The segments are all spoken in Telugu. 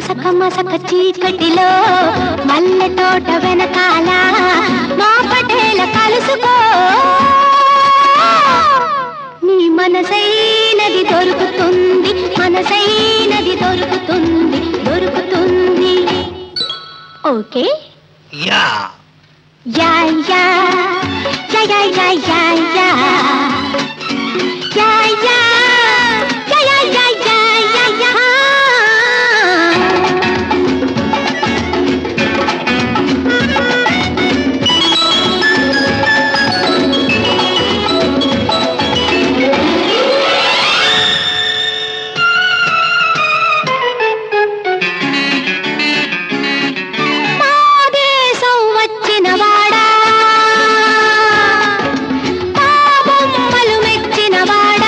మసక మసక చీకటిలో మల్లె తోట వెనకాల మా పటేల కలుసుకో నీ మనసైనది దొరుకుతుంది మనసైనది దొరుకుతుంది దొరుకుతుంది okay yeah yeah yeah yeah yeah yeah yeah yeah yeah yeah yeah yeah yeah yeah yeah yeah మా దేశం వచ్చిన వాడా మా బొమ్మలు మెచ్చిన వాడా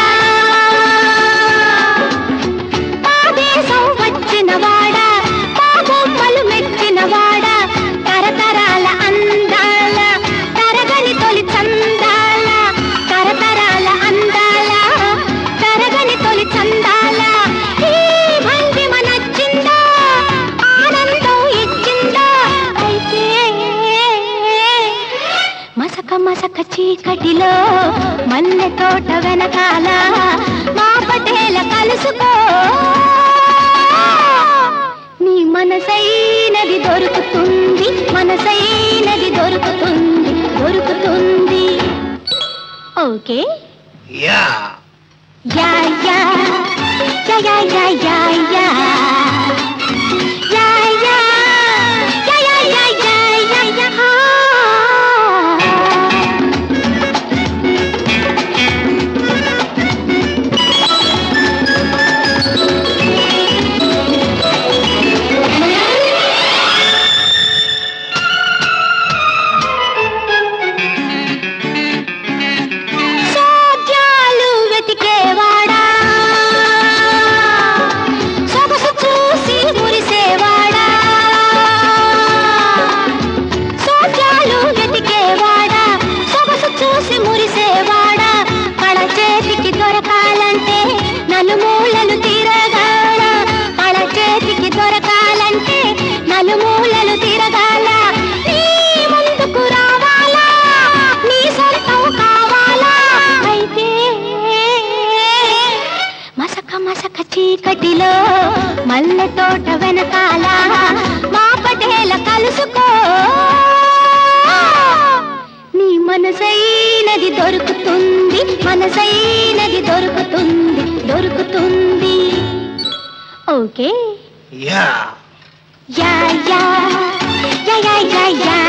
మా దేశం వచ్చిన వాడా మా బొమ్మలు మెచ్చిన వాడా తరతరాల అందాల తరగని తొలి చందాల తరతరాల అందాల తరగని తొలి చందాల ఈ భంగిమ నచ్చిందా ఆనందం ఇచ్చిందా అయితే మసక మసక చీకటిలో మల్లె తోట వెనకాల మా పటేల కలుసుకో నీ మనసైనది దొరుకుతుంది మనసైనది దొరుకుతుంది దొరుకుతుంది okay yeah yeah yeah yeah yeah yeah yeah yeah yeah yeah yeah yeah yeah yeah yeah yeah సోద్యాలు వెతికేవాడా సొగసు చూసి మురిసేవాడా సోద్యాలు వెతికేవాడా సొగసు చూసి మురిసేవాడా కళ చేతికి దొరకాలంటే నలుమూలలు తిరగాల కళ చేతికి దొరకాలంటే నలుమూలలు తిరగాల నీ ముందుకు రావాలా నీ సొంతం కావాలా అయితే మసక మసక చీకటిలో మల్లె తోట వెనకాల మా పటేల కలుసుకో నీ మనసైనది దొరుకుతుంది మనసైనది దొరుకుతుంది దొరుకుతుంది okay yeah yeah yeah yeah yeah yeah yeah